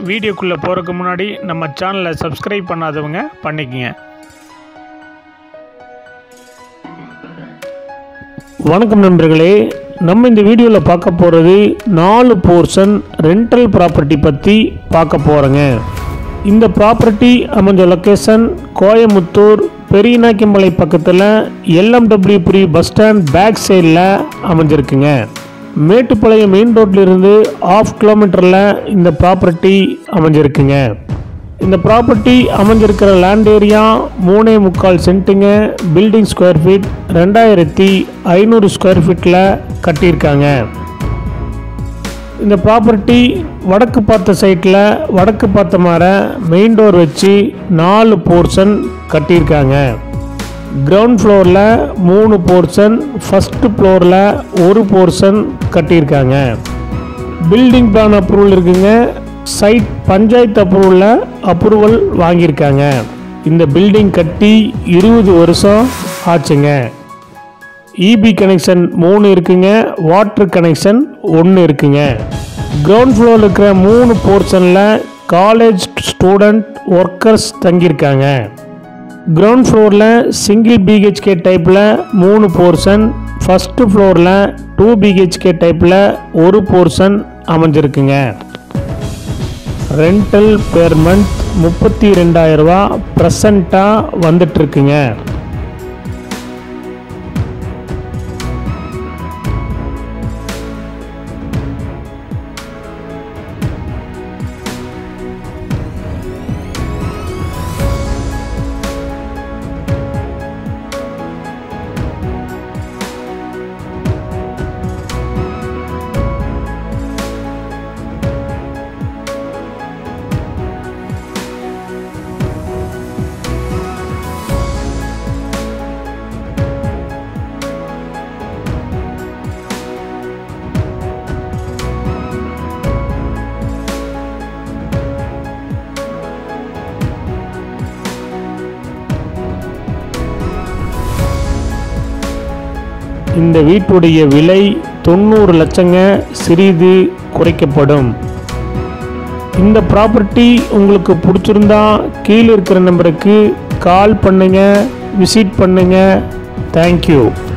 வீடியோக்குள்ளே போகிறதுக்கு முன்னாடி நம்ம சேனலை சப்ஸ்கிரைப் பண்ணாதவங்க பண்ணிக்கங்க வணக்கம் நண்பர்களே நம்ம இந்த வீடியோவில் பார்க்க போகிறது நாலு போர்ஷன் ரெண்டல் ப்ராப்பர்ட்டி பற்றி பார்க்க போகிறோங்க இந்த ப்ராப்பர்ட்டி அமைஞ்ச லொக்கேஷன் கோயமுத்தூர் பெரியநாய்க்கம்பளை பக்கத்தில் எல்எம்டபிள்யூ புரி பஸ் ஸ்டாண்ட் பேக் சைடில் அமைஞ்சிருக்குங்க மேட்டுப்பாளையம் மெயின் ரோட்லேருந்து ஆஃப் கிலோமீட்டரில் இந்த ப்ராப்பர்ட்டி அமைஞ்சிருக்குங்க இந்த ப்ராப்பர்ட்டி அமைஞ்சிருக்கிற லேண்ட் ஏரியா மூணே முக்கால் சென்ட்டுங்க பில்டிங் ஸ்கொயர் ஃபீட் ரெண்டாயிரத்தி ஐநூறு ஸ்கொயர் ஃபீட்டில் கட்டியிருக்காங்க இந்த ப்ராப்பர்ட்டி வடக்கு பார்த்த சைட்டில் வடக்கு பார்த்த மாதிரி மெயின் டோர் வச்சு நாலு போர்ஷன் கட்டியிருக்காங்க கிரவுண்ட் ஃப்ளோரில் மூணு போர்ஷன் ஃபஸ்ட்டு ஃப்ளோரில் ஒரு போர்ஷன் கட்டியிருக்காங்க பில்டிங் பிளான் அப்ரூவல் இருக்குங்க சைட் பஞ்சாயத்து அப்ரூவலில் அப்ரூவல் வாங்கியிருக்காங்க இந்த பில்டிங் கட்டி இருபது வருஷம் ஆச்சுங்க இபி கனெக்ஷன் மூணு இருக்குங்க வாட்டர் கனெக்ஷன் ஒன்று இருக்குங்க கிரவுண்ட் ஃப்ளோரில் இருக்கிற மூணு போர்ஷனில் காலேஜ் ஸ்டூடெண்ட் ஒர்க்கர்ஸ் தங்கியிருக்காங்க கிரவுண்ட் ஃப்ளோரில் சிங்கிள் பிஹெச்கே டைப்பில் மூணு போர்ஷன் ஃபஸ்ட்டு ஃப்ளோரில் டூ பிஹெச்கே டைப்பில் ஒரு போர்ஷன் அமைஞ்சிருக்குங்க ரெண்டல் பெர் மந்த் முப்பத்தி ரெண்டாயிரரூவா ப்ரெசண்ட்டாக வந்துட்டுருக்குங்க இந்த வீட்டுடைய விலை தொண்ணூறு லட்சங்க சிறிது குறைக்கப்படும் இந்த ப்ராப்பர்ட்டி உங்களுக்கு பிடிச்சிருந்தா கீழே இருக்கிற நம்பருக்கு கால் பண்ணுங்க விசிட் பண்ணுங்க தேங்க்யூ